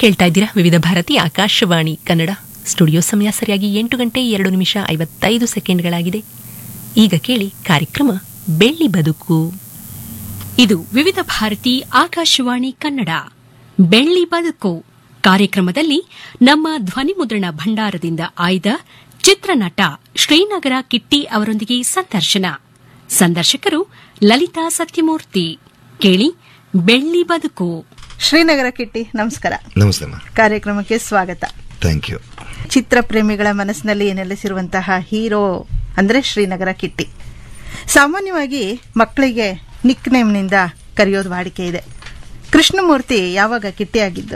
ಕೇಳ್ತಾ ಇದ್ದೀರಾ ವಿವಿಧ ಭಾರತಿ ಆಕಾಶವಾಣಿ ಕನ್ನಡ ಸ್ಟುಡಿಯೋ ಸಮಯ ಸರಿಯಾಗಿ ಎಂಟು ಗಂಟೆ ಎರಡು ನಿಮಿಷ ಐವತ್ತೈದು ಸೆಕೆಂಡ್ಗಳಾಗಿದೆ ಈಗ ಕೇಳಿ ಕಾರ್ಯಕ್ರಮ ಬೆಳ್ಳಿ ಬದುಕು ಇದು ವಿವಿಧ ಭಾರತಿ ಆಕಾಶವಾಣಿ ಕನ್ನಡ ಬೆಳ್ಳಿ ಬದುಕು ಕಾರ್ಯಕ್ರಮದಲ್ಲಿ ನಮ್ಮ ಧ್ವನಿಮುದ್ರಣ ಭಂಡಾರದಿಂದ ಆಯ್ದ ಚಿತ್ರನಟ ಶ್ರೀನಗರ ಕಿಟ್ಟಿ ಅವರೊಂದಿಗೆ ಸಂದರ್ಶನ ಸಂದರ್ಶಕರು ಲಲಿತಾ ಸತ್ಯಮೂರ್ತಿ ಕೇಳಿ ಬೆಳ್ಳಿ ಬದುಕು ಶ್ರೀನಗರ ಕಿಟ್ಟಿ ನಮಸ್ಕಾರ ನಮಸ್ತೆ ಅಮ್ಮ ಕಾರ್ಯಕ್ರಮಕ್ಕೆ ಸ್ವಾಗತ ಥ್ಯಾಂಕ್ ಯು ಚಿತ್ರ ಪ್ರೇಮಿಗಳ ಮನಸ್ಸಿನಲ್ಲಿ ನೆಲೆಸಿರುವಂತಹ ಹೀರೋ ಅಂದ್ರೆ ಶ್ರೀನಗರ ಕಿಟ್ಟಿ ಸಾಮಾನ್ಯವಾಗಿ ಮಕ್ಕಳಿಗೆ ನಿಕ್ ನೇಮ್ನಿಂದ ಕರೆಯೋದು ವಾಡಿಕೆ ಇದೆ ಕೃಷ್ಣಮೂರ್ತಿ ಯಾವಾಗ ಕಿಟ್ಟಿ ಆಗಿದ್ದು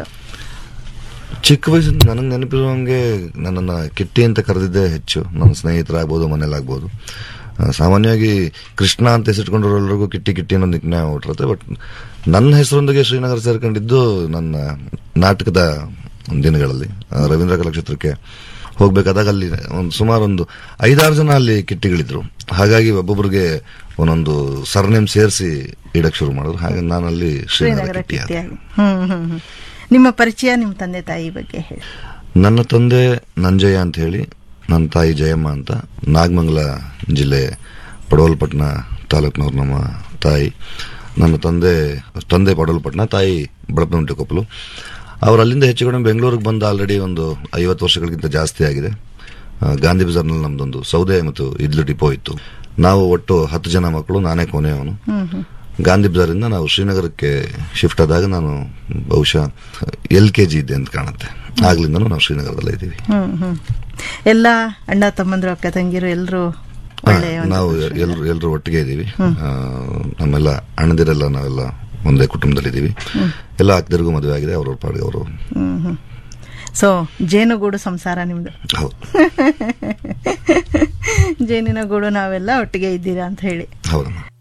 ಚಿಕ್ಕ ವಯಸ್ಸಿಂದ ನನಗೆ ನೆನಪಿರುವಂಗೆ ನನ್ನನ್ನು ಕಿಟ್ಟಿ ಅಂತ ಕರೆದಿದ್ದೇ ಹೆಚ್ಚು ನನ್ನ ಸ್ನೇಹಿತರಾಗ್ಬೋದು ಮನೇಲಾಗ್ಬೋದು ಆ, ಸಾಮಾನ್ಯವಾಗಿ ಕೃಷ್ಣ ಅಂತ ಹೆಸರಿಟ್ಕೊಂಡಿರೋರಿಗೂ ಕಿಟ್ಟಿ ಕಿಟ್ಟಿ ಅನ್ನೋ ನಿಕ್ನೆ ಹೊಟ್ಟಿರುತ್ತೆ ಬಟ್ ನನ್ನ ಹೆಸರೊಂದಿಗೆ ಶ್ರೀನಗರ ಸೇರ್ಕೊಂಡಿದ್ದು ನನ್ನ ನಾಟಕದ ದಿನಗಳಲ್ಲಿ ಆ, ರವೀಂದ್ರ ಕಲಾಕ್ಷೇತ್ರಕ್ಕೆ ಹೋಗ್ಬೇಕಾದಾಗ ಅಲ್ಲಿ ಒಂದು ಸುಮಾರು ಒಂದು ಐದಾರು ಜನ ಅಲ್ಲಿ ಕಿಟ್ಟಿಗಳಿದ್ರು ಹಾಗಾಗಿ ಒಬ್ಬೊಬ್ಬರಿಗೆ ಒಂದೊಂದು ಸರ್ನೇಮ್ ಸೇರಿಸಿ ಇಡಕ್ ಶುರು ಮಾಡಿದ್ರು ಹಾಗೆ ನಾನಲ್ಲಿ ಶ್ರೀನಗರ ಶ್ರೀನಗರ ಕಿಟ್ಟಿ ಕಿಟ್ಟಿ ಆದೆ. ಆಗಿ ಹ್ಮ್ ಹ್ಮ್ ಹ್ಮ್ ನಿಮ್ಮ ಪರಿಚಯ ನಿಮ್ಮ ತಂದೆ ತಾಯಿ ಬಗ್ಗೆ ಹೇಳಿ ನನ್ನ ತಂದೆ ನಂಜಯ್ಯ ಅಂತ ಹೇಳಿ ನನ್ನ ತಾಯಿ ಜಯಮ್ಮ ಅಂತ ನಾಗಮಂಗಲ ಜಿಲ್ಲೆ ಪಡವಲಪಟ್ಟಣ ತಾಲೂಕಿನವ್ರು ನಮ್ಮ ತಾಯಿ ನನ್ನ ತಂದೆ ತಂದೆ ಪಡವಲಪಟ್ಟಣ ತಾಯಿ ಬಡಪನಗುಂಟೆ ಕೊಪ್ಪಲು ಅವ್ರು ಅಲ್ಲಿಂದ ಹೆಚ್ಚು ಕಡಿಮೆ ಬೆಂಗಳೂರಿಗೆ ಬಂದು ಆಲ್ರೆಡಿ ಒಂದು ಐವತ್ತು ವರ್ಷಗಳಿಗಿಂತ ಜಾಸ್ತಿ ಆಗಿದೆ ಆ, ಗಾಂಧಿ ಬಜಾರ್ನಲ್ಲಿ ನಮ್ದೊಂದು ಸೌದೆ ಮತ್ತು ಇಡ್ಲು ಡಿಪೋ ಇತ್ತು ನಾವು ಒಟ್ಟು ಹತ್ತು ಜನ ಮಕ್ಕಳು ನಾನೇ ಕೊನೆಯವನು ಗಾಂಧಿ ಬಜಾರಿಂದ ನಾವು ಶ್ರೀನಗರಕ್ಕೆ ಶಿಫ್ಟ್ ಆದಾಗ ನಾನು ಬಹುಶಃ ಎಲ್ ಕೆ ಜಿ ಇದ್ದೆ ಅಂತ ಕಾಣುತ್ತೆ ಆಗ್ಲಿಂದನೂ ನಾವು ಶ್ರೀನಗರದಲ್ಲೇ ಇದ್ದೀವಿ ಹ್ಮ್ ಹ್ಮ್ ಎಲ್ಲ ಅಣ್ಣ ತಮ್ಮಂದ್ರು ಅಕ್ಕ ತಂಗಿರು ಎಲ್ಲರೂ ಹಾ, ಒಳ್ಳೆ ಒಂದು ನಾವು ಎಲ್ರು ಎಲ್ರು ಒಟ್ಟಿಗೆ ಇದ್ದೀವಿ ಆ, ನಮ್ಮೆಲ್ಲ ಅಣ್ಣದಿರೆಲ್ಲ ನಾವೆಲ್ಲ ಒಂದೇ ಕುಟುಂಬದಲ್ಲಿ ಇದ್ದೀವಿ ಎಲ್ಲ ಅಕ್ಕದಿರಿಗೂ ಮದುವೆ ಆಗಿದೆ ಅವ್ರವ್ರ ಪಾಡಿಗೆ ಅವರು ಹ್ಮ್ ಹ್ಮ್ ಸೊ ಜೇನುಗೂಡು ಸಂಸಾರ ನಿಮ್ದು ಹೌದು ಜೇನಿನ ಗೂಡು ನಾವೆಲ್ಲ ಒಟ್ಟಿಗೆ ಇದ್ದೀರಾ ಅಂತ ಹೇಳಿ ಹೌದಮ್ಮ